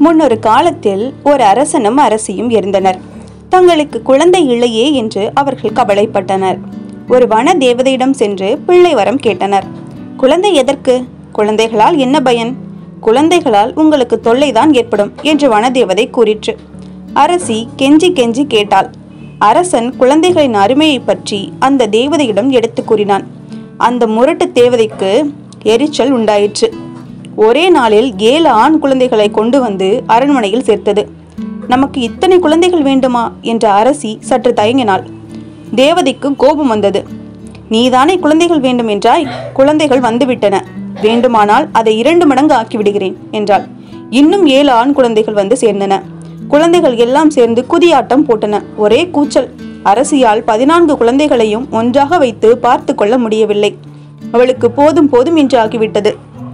முன்னொரு காலத்தில் ஒரு அரசனும் அரசியும் இருந்தனர் தங்களுக்கு குழந்தை இல்லையே என்று அவர்கள் கவலைப்பட்டனர் ஒரு வன தேவதையிடம் சென்று பிள்ளை வரம் கேட்டனர் குழந்தை எதற்கு குழந்தைகளால் என்ன பயன் குழந்தைகளால் உங்களுக்கு தொல்லைதான் ஏற்படும் என்று வனதேவதை கூறிற்று அரசி கெஞ்சி கெஞ்சி கேட்டாள் அரசன் குழந்தைகளின் அருமையை பற்றி அந்த தேவதையிடம் எடுத்து கூறினான் அந்த முரட்டு தேவதைக்கு எரிச்சல் உண்டாயிற்று ஒரே நாளில் ஏழு ஆண் குழந்தைகளை கொண்டு வந்து அரண்மனையில் சேர்த்தது நமக்கு இத்தனை குழந்தைகள் வேண்டுமா என்ற அரசி சற்று தயங்கினாள் தேவதைக்கு கோபம் வந்தது நீதானே குழந்தைகள் வேண்டும் என்றாய் குழந்தைகள் வந்துவிட்டன வேண்டுமானால் அதை இரண்டு மடங்கு ஆக்கிவிடுகிறேன் என்றாள் இன்னும் ஏழு ஆண் குழந்தைகள் வந்து சேர்ந்தன குழந்தைகள் எல்லாம் சேர்ந்து குதியாட்டம் போட்டன ஒரே கூச்சல் அரசியால் பதினான்கு குழந்தைகளையும் ஒன்றாக வைத்து பார்த்து கொள்ள முடியவில்லை அவளுக்கு போதும் போதும் என்று ஆகிவிட்டது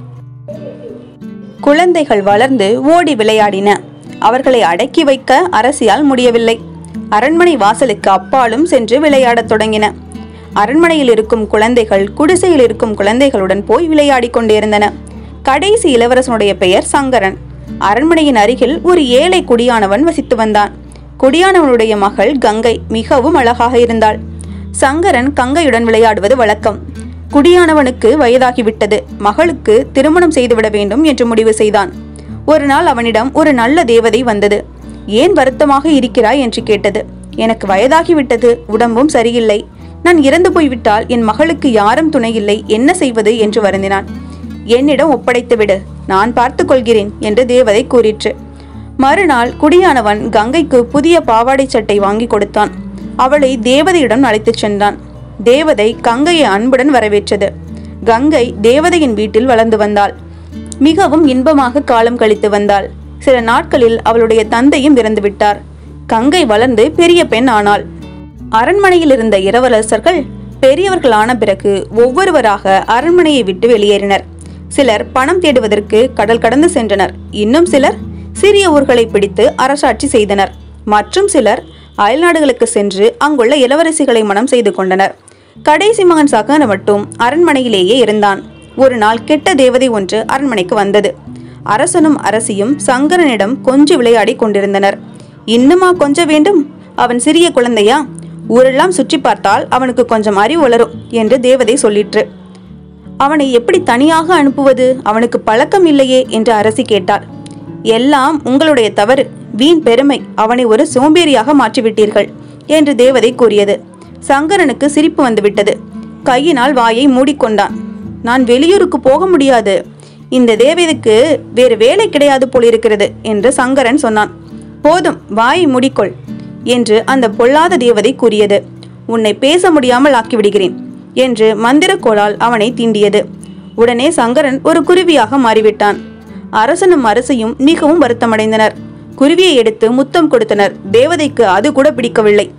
குழந்தைகள் வளர்ந்து ஓடி விளையாடின அவர்களை அடக்கி வைக்க அரசியால் முடியவில்லை அரண்மனை வாசலுக்கு அப்பாலும் சென்று விளையாடத் தொடங்கின அரண்மனையில் இருக்கும் குழந்தைகள் குடிசையில் இருக்கும் குழந்தைகளுடன் போய் விளையாடிக் கொண்டிருந்தன கடைசி இளவரசனுடைய பெயர் சங்கரன் அரண்மனையின் அருகில் ஒரு ஏழை குடியானவன் வசித்து வந்தான் குடியானவனுடைய மகள் கங்கை மிகவும் அழகாக இருந்தாள் சங்கரன் கங்கையுடன் விளையாடுவது வழக்கம் குடியானவனுக்கு வயதாகிவிட்டது மகளுக்கு திருமணம் செய்துவிட வேண்டும் என்று முடிவு செய்தான் ஒரு நாள் அவனிடம் ஒரு நல்ல தேவதை வந்தது ஏன் வருத்தமாக இருக்கிறாய் என்று கேட்டது எனக்கு வயதாகிவிட்டது உடம்பும் சரியில்லை நான் இறந்து போய்விட்டால் என் மகளுக்கு யாரும் துணை இல்லை என்ன செய்வது என்று வருந்தினான் என்னிடம் ஒப்படைத்து விடு நான் பார்த்துக் கொள்கிறேன் என்று தேவதை கூறிற்று மறுநாள் குடியானவன் கங்கைக்கு புதிய பாவாடை சட்டை வாங்கி கொடுத்தான் அவளை தேவதையிடம் அழைத்துச் சென்றான் தேவதை கங்கையை அன்புடன் வரவேற்றது கங்கை தேவதையின் வீட்டில் வளர்ந்து வந்தாள் மிகவும் இன்பமாக காலம் கழித்து வந்தாள் சில நாட்களில் அவளுடைய தந்தையும் இறந்து விட்டார் கங்கை வளர்ந்து பெரிய பெண் ஆனாள் அரண்மனையில் இருந்த இளவரசர்கள் பெரியவர்கள் ஆன பிறகு ஒவ்வொருவராக அரண்மனையை விட்டு வெளியேறினர் சிலர் பணம் தேடுவதற்கு கடல் கடந்து சென்றனர் இன்னும் சிலர் சிறிய ஊர்களை பிடித்து அரசாட்சி செய்தனர் மற்றும் சிலர் அயல்நாடுகளுக்கு சென்று அங்குள்ள இளவரசிகளை மனம் செய்து கொண்டனர் கடைசி மகன் சகன மட்டும் அரண்மனையிலேயே இருந்தான் ஒரு நாள் கெட்ட தேவதை ஒன்று அரண்மனைக்கு வந்தது அரசனும் அரசியும் சங்கரனிடம் கொஞ்சம் விளையாடி கொண்டிருந்தனர் இன்னுமா கொஞ்சம் வேண்டும் அவன் சிறிய குழந்தையா ஊரெல்லாம் சுற்றி பார்த்தால் அவனுக்கு கொஞ்சம் அறிவு வளரும் என்று தேவதை சொல்லிற்று அவனை எப்படி தனியாக அனுப்புவது அவனுக்கு பழக்கம் இல்லையே என்று அரசி கேட்டாள் எல்லாம் உங்களுடைய தவறு வீண் பெருமை அவனை ஒரு சோம்பேறியாக மாற்றிவிட்டீர்கள் என்று தேவதை கூறியது சங்கரனுக்கு சிரிப்பு வந்துவிட்டது கையினால் வாயை மூடிக்கொண்டான் நான் வெளியூருக்கு போக முடியாது இந்த தேவதைக்கு வேறு வேலை கிடையாது போலிருக்கிறது என்று சங்கரன் சொன்னான் போதும் வாயை மூடிக்கொள் என்று அந்த பொல்லாத தேவதை கூறியது உன்னை பேச முடியாமல் ஆக்கிவிடுகிறேன் என்று மந்திரக்கோளால் அவனை தீண்டியது உடனே சங்கரன் ஒரு குருவியாக மாறிவிட்டான் அரசனும் அரசியும் மிகவும் வருத்தமடைந்தனர் குருவியை எடுத்து முத்தம் கொடுத்தனர் தேவதைக்கு அது கூட பிடிக்கவில்லை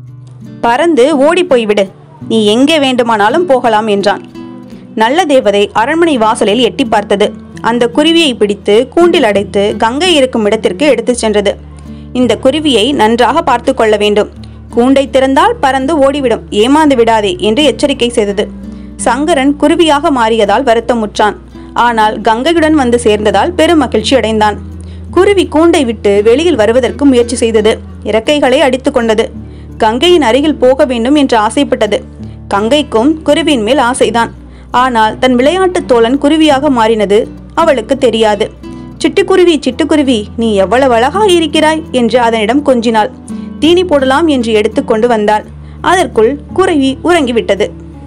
பறந்து ஓடிப் போய்விடு நீ எங்கே வேண்டுமானாலும் போகலாம் என்றான் நல்ல தேவதை அரண்மனை வாசலில் எட்டி பார்த்தது அந்த குருவியை பிடித்து கூண்டில் அடைத்து கங்கை இருக்கும் இடத்திற்கு எடுத்துச் சென்றது இந்த குருவியை நன்றாக பார்த்து கொள்ள வேண்டும் கூண்டை திறந்தால் பறந்து ஓடிவிடும் ஏமாந்து விடாதே என்று எச்சரிக்கை செய்தது சங்கரன் குருவியாக மாறியதால் வருத்தமுற்றான் ஆனால் கங்கையுடன் வந்து சேர்ந்ததால் பெரும் மகிழ்ச்சி அடைந்தான் குருவி கூண்டை விட்டு வெளியில் வருவதற்கு முயற்சி செய்தது இறக்கைகளை அடித்து கொண்டது கங்கையின் அருகில் போக வேண்டும் என்று ஆசைப்பட்டது கங்கைக்கும் குருவியின் மேல் ஆசைதான் ஆனால் தன் விளையாட்டுத் தோழன் குருவியாக மாறினது அவளுக்கு தெரியாது சிட்டுக்குருவி சிட்டுக்குருவி நீ எவ்வளவு அழகாக இருக்கிறாய் என்று அதனிடம் கொஞ்சினாள் தீனி போடலாம் என்று எடுத்துக்கொண்டு வந்தாள் அதற்குள் குருவி உறங்கிவிட்டது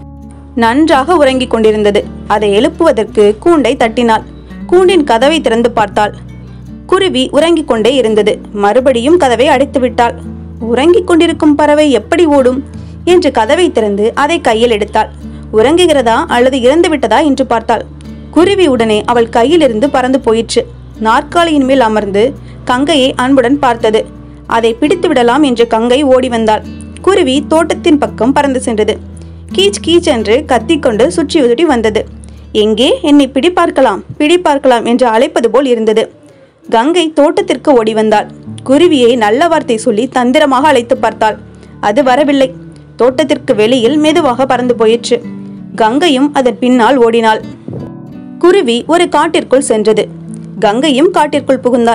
நன்றாக உறங்கிக் கொண்டிருந்தது அதை எழுப்புவதற்கு கூண்டை தட்டினாள் கூண்டின் கதவை திறந்து பார்த்தாள் குருவி உறங்கிக் கொண்டே இருந்தது மறுபடியும் கதவை அடைத்து விட்டாள் உறங்கிக் கொண்டிருக்கும் பறவை எப்படி ஓடும் என்று கதவை திறந்து அதை கையில் எடுத்தாள் உறங்குகிறதா அல்லது இறந்து விட்டதா என்று பார்த்தாள் குருவி உடனே அவள் கையிலிருந்து பறந்து போயிற்று நாற்காலியின் மேல் அமர்ந்து கங்கையை அன்புடன் பார்த்தது அதை பிடித்து விடலாம் என்று கங்கை ஓடி வந்தாள் குருவி தோட்டத்தின் பக்கம் பறந்து சென்றது கீச் கீச் என்று கத்திக்கொண்டு சுற்றி சுற்றி வந்தது எங்கே என்னை பிடி பார்க்கலாம் பிடி பார்க்கலாம் என்று அழைப்பது போல் இருந்தது கங்கை தோட்டத்திற்கு ஓடி வந்தாள் குருவியை நல்ல வார்த்தை சொல்லி தந்திரமாக அழைத்து பார்த்தாள் அது வரவில்லை தோட்டத்திற்கு வெளியில் மெதுவாக பறந்து போயிற்று கங்கையும் அதன் பின்னால் ஓடினாள் குருவி ஒரு காட்டிற்குள் சென்றது கங்கையும் காட்டிற்குள் புகுந்தாள்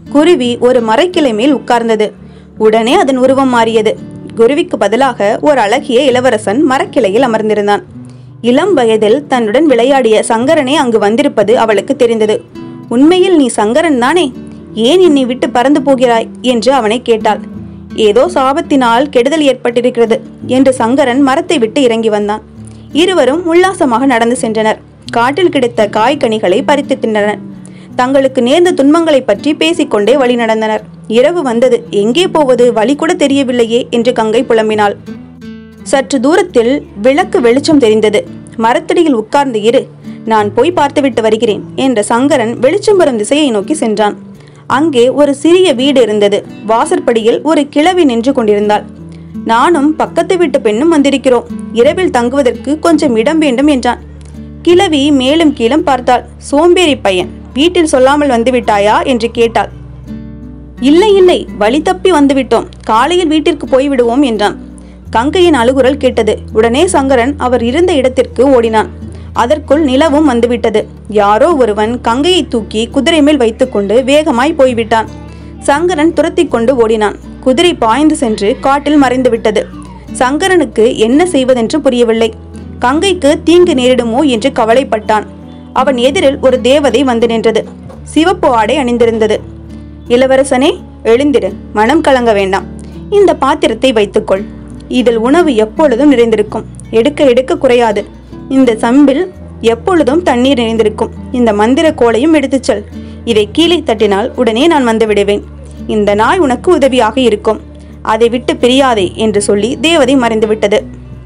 குருவி ஒரு மரக்கிளை மேல் உட்கார்ந்தது உடனே அதன் உருவம் மாறியது குருவிக்கு பதிலாக ஒரு அழகிய இளவரசன் மரக்கிளையில் அமர்ந்திருந்தான் இளம் வயதில் தன்னுடன் விளையாடிய சங்கரனே அங்கு வந்திருப்பது அவளுக்கு தெரிந்தது உண்மையில் நீ சங்கரன் தானே ஏன் என்னை விட்டு பறந்து போகிறாய் என்று அவனை கேட்டாள் ஏதோ சாபத்தினால் கெடுதல் ஏற்பட்டிருக்கிறது என்று சங்கரன் மரத்தை விட்டு இறங்கி வந்தான் இருவரும் உல்லாசமாக நடந்து சென்றனர் காட்டில் கிடைத்த காய்கனிகளை பறித்து தின்றனர் தங்களுக்கு நேர்ந்த துன்பங்களை பற்றி பேசிக்கொண்டே வழி நடந்தனர் இரவு வந்தது எங்கே போவது வழி கூட தெரியவில்லையே என்று கங்கை புலம்பினாள் சற்று தூரத்தில் விளக்கு வெளிச்சம் தெரிந்தது மரத்தடியில் உட்கார்ந்து இரு நான் போய் பார்த்துவிட்டு வருகிறேன் என்ற சங்கரன் வெளிச்சம் வரும் திசையை நோக்கி சென்றான் அங்கே ஒரு சிறிய வீடு இருந்தது வாசற்படியில் ஒரு கிழவி நின்று கொண்டிருந்தாள் நானும் பக்கத்து வீட்டு பெண்ணும் வந்திருக்கிறோம் இரவில் தங்குவதற்கு கொஞ்சம் இடம் வேண்டும் என்றான் கிழவி மேலும் கீழும் பார்த்தாள் சோம்பேறி பையன் வீட்டில் சொல்லாமல் வந்து விட்டாயா என்று கேட்டாள் இல்லை இல்லை வழி தப்பி வந்துவிட்டோம் காலையில் வீட்டிற்கு போய்விடுவோம் என்றான் கங்கையின் அழுகுரல் கேட்டது உடனே சங்கரன் அவர் இருந்த இடத்திற்கு ஓடினான் அதற்குள் நிலவும் வந்துவிட்டது யாரோ ஒருவன் கங்கையை தூக்கி குதிரை மேல் வைத்துக்கொண்டு வேகமாய் போய்விட்டான் சங்கரன் துரத்தி கொண்டு ஓடினான் குதிரை பாய்ந்து சென்று காட்டில் மறைந்து விட்டது சங்கரனுக்கு என்ன செய்வதென்று புரியவில்லை கங்கைக்கு தீங்கு நேரிடுமோ என்று கவலைப்பட்டான் அவன் எதிரில் ஒரு தேவதை வந்து நின்றது சிவப்பு ஆடை அணிந்திருந்தது இளவரசனே எழுந்திரு மனம் கலங்க வேண்டாம் இந்த பாத்திரத்தை வைத்துக்கொள் இதில் உணவு எப்பொழுதும் நிறைந்திருக்கும் எடுக்க எடுக்க குறையாது இந்த சம்பில் எப்பொழுதும் தண்ணீர் நிறைந்திருக்கும் இந்த மந்திர கோலையும் எடுத்துச் செல் இதை கீழே தட்டினால் உடனே நான் வந்து விடுவேன் இந்த நாய் உனக்கு உதவியாக இருக்கும் அதை விட்டு பிரியாதே என்று சொல்லி தேவதை மறைந்துவிட்டது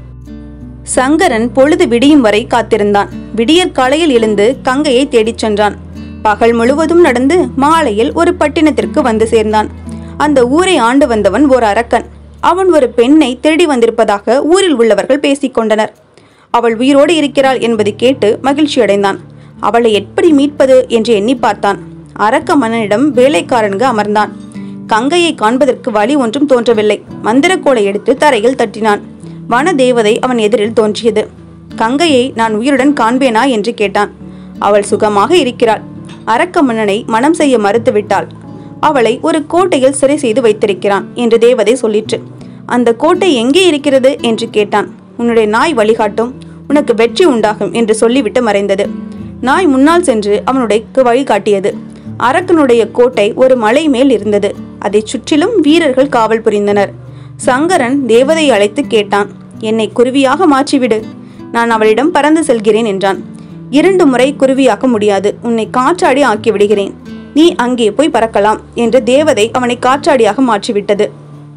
சங்கரன் பொழுது விடியும் வரை காத்திருந்தான் விடியற் காலையில் எழுந்து கங்கையை தேடிச் சென்றான் பகல் முழுவதும் நடந்து மாலையில் ஒரு பட்டினத்திற்கு வந்து சேர்ந்தான் அந்த ஊரை ஆண்டு வந்தவன் ஓர் அரக்கன் அவன் ஒரு பெண்ணை தேடி வந்திருப்பதாக ஊரில் உள்ளவர்கள் பேசிக் கொண்டனர் அவள் உயிரோடு இருக்கிறாள் என்பதை கேட்டு மகிழ்ச்சியடைந்தான் அவளை எப்படி மீட்பது என்று எண்ணி பார்த்தான் அரக்க மன்னனிடம் வேலைக்காரன்கு அமர்ந்தான் கங்கையை காண்பதற்கு வழி ஒன்றும் தோன்றவில்லை மந்திரக்கோலை எடுத்து தரையில் தட்டினான் வன தேவதை அவன் எதிரில் தோன்றியது கங்கையை நான் உயிருடன் காண்பேனா என்று கேட்டான் அவள் சுகமாக இருக்கிறாள் அரக்க மன்னனை மனம் செய்ய மறுத்துவிட்டாள் அவளை ஒரு கோட்டையில் சிறை செய்து வைத்திருக்கிறான் என்று தேவதை சொல்லிற்று அந்த கோட்டை எங்கே இருக்கிறது என்று கேட்டான் உன்னுடைய நாய் வழிகாட்டும் உனக்கு வெற்றி உண்டாகும் என்று சொல்லிவிட்டு மறைந்தது நாய் முன்னால் சென்று அவனுடைய வழிகாட்டியது அரக்கனுடைய கோட்டை ஒரு மலை மேல் இருந்தது அதைச் சுற்றிலும் வீரர்கள் காவல் புரிந்தனர் சங்கரன் தேவதை அழைத்து கேட்டான் என்னை குருவியாக மாற்றிவிடு நான் அவளிடம் பறந்து செல்கிறேன் என்றான் இரண்டு முறை குருவியாக்க முடியாது உன்னை காற்றாடி ஆக்கி விடுகிறேன் நீ அங்கே போய் பறக்கலாம் என்று தேவதை அவனை காற்றாடியாக மாற்றிவிட்டது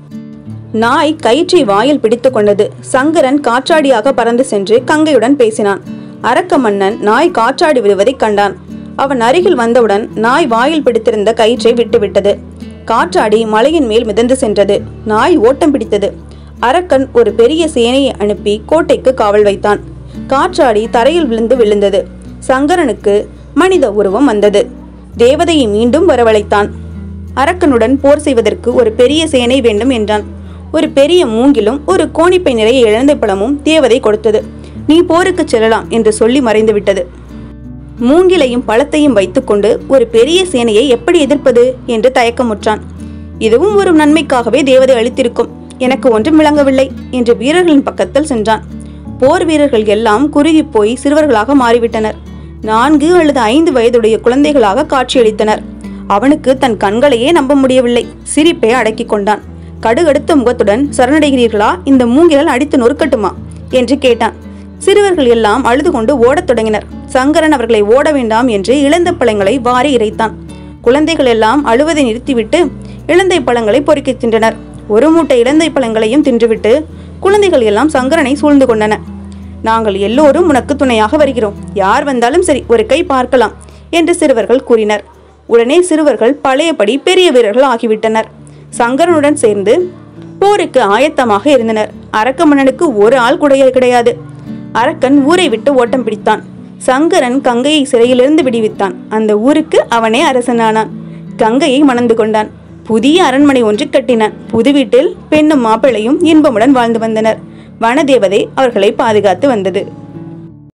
நாய் கயிற்றை வாயில் பிடித்து கொண்டது சங்கரன் காற்றாடியாக பறந்து சென்று கங்கையுடன் பேசினான் அரக்க மன்னன் நாய் காற்றாடி விடுவதைக் கண்டான் அவன் அருகில் வந்தவுடன் நாய் வாயில் பிடித்திருந்த கயிற்றை விட்டுவிட்டது காற்றாடி மலையின் மேல் மிதந்து சென்றது நாய் ஓட்டம் பிடித்தது அரக்கன் ஒரு பெரிய சேனையை அனுப்பி கோட்டைக்கு காவல் வைத்தான் காற்றாடி தரையில் விழுந்து விழுந்தது சங்கரனுக்கு மனித உருவம் வந்தது தேவதையை மீண்டும் வரவழைத்தான் அரக்கனுடன் போர் செய்வதற்கு ஒரு பெரிய சேனை வேண்டும் என்றான் ஒரு பெரிய மூங்கிலும் ஒரு கோணிப்பை நிறைய இழந்த பழமும் தேவதை கொடுத்தது நீ போருக்கு செல்லலாம் என்று சொல்லி மறைந்துவிட்டது மூங்கிலையும் பழத்தையும் வைத்துக்கொண்டு ஒரு பெரிய சேனையை எப்படி எதிர்ப்பது என்று தயக்கமுற்றான் இதுவும் ஒரு நன்மைக்காகவே தேவதை அளித்திருக்கும் எனக்கு ஒன்றும் விளங்கவில்லை என்று வீரர்களின் பக்கத்தில் சென்றான் போர் வீரர்கள் எல்லாம் குறுகி போய் சிறுவர்களாக மாறிவிட்டனர் நான்கு அல்லது ஐந்து வயதுடைய குழந்தைகளாக காட்சியளித்தனர் அவனுக்கு தன் கண்களையே நம்ப முடியவில்லை சிரிப்பை அடக்கிக் கொண்டான் கடுகடுத்த முகத்துடன் சரணடைகிறீர்களா இந்த மூங்கிலால் அடித்து நொறுக்கட்டுமா என்று கேட்டான் சிறுவர்கள் எல்லாம் அழுது கொண்டு ஓடத் தொடங்கினர் சங்கரன் அவர்களை ஓட வேண்டாம் என்று இழந்த பழங்களை வாரி இறைத்தான் குழந்தைகள் எல்லாம் அழுவதை நிறுத்திவிட்டு இளந்தை பழங்களை பொறுக்கித் தின்றனர் ஒரு மூட்டை இளந்தை பழங்களையும் தின்றுவிட்டு குழந்தைகள் எல்லாம் சங்கரனை சூழ்ந்து கொண்டன நாங்கள் எல்லோரும் உனக்கு துணையாக வருகிறோம் யார் வந்தாலும் சரி ஒரு கை பார்க்கலாம் என்று சிறுவர்கள் கூறினர் உடனே சிறுவர்கள் பழையபடி பெரிய வீரர்கள் ஆகிவிட்டனர் சங்கரனுடன் சேர்ந்து போருக்கு ஆயத்தமாக இருந்தனர் அரக்க மன்னனுக்கு ஒரு ஆள் கூட கிடையாது அரக்கன் ஊரை விட்டு ஓட்டம் பிடித்தான் சங்கரன் கங்கையை சிறையிலிருந்து விடுவித்தான் அந்த ஊருக்கு அவனே அரசனானான் கங்கையை மணந்து கொண்டான் புதிய அரண்மனை ஒன்று கட்டினான் புது வீட்டில் பெண்ணும் மாப்பிள்ளையும் இன்பமுடன் வாழ்ந்து வந்தனர் வனதேவதை அவர்களை பாதுகாத்து வந்தது